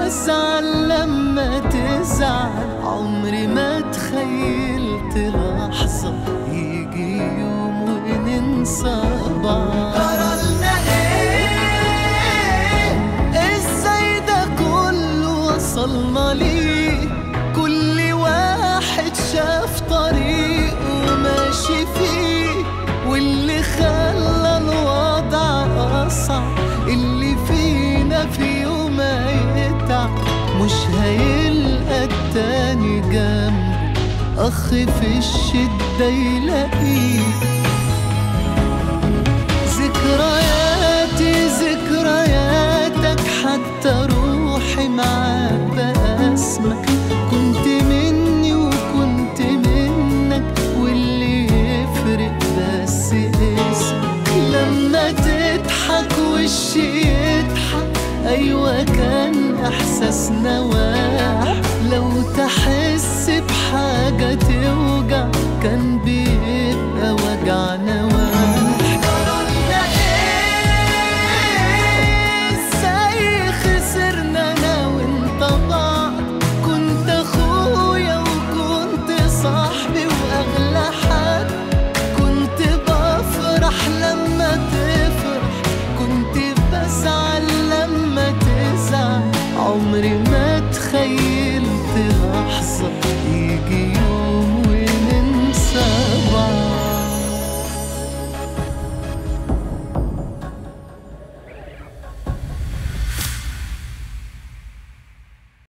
بزعل لما تزعل عمري ما تخيلت لحظة يجي يوم وننسى بعض قررنا ايه ازاي ده كله وصلنا ليه كل واحد شاف طريقه وماشي فيه واللي خلى الوضع أصعب اللي فينا في يوم هيتعب مش هيلقى التاني جنبه أخ في الشدة يلاقيه ذكرياتي ذكرياتك حتى روحي معاك بقى اسمك كنت مني وكنت منك واللي يفرق بس اسمك لما تضحك وشي يضحك ايوه كان احساسنا واحد لو تحس بحاجة توجع كان بيبقى وجعنا واحد قررنا ايه ازاي خسرنا انا وانت بعض كنت اخويا وكنت صاحبي واغلى حد كنت بفرح لما تفرح كنت بزعل لما تزعل عمري ما تخيلت لحظة يجي يوم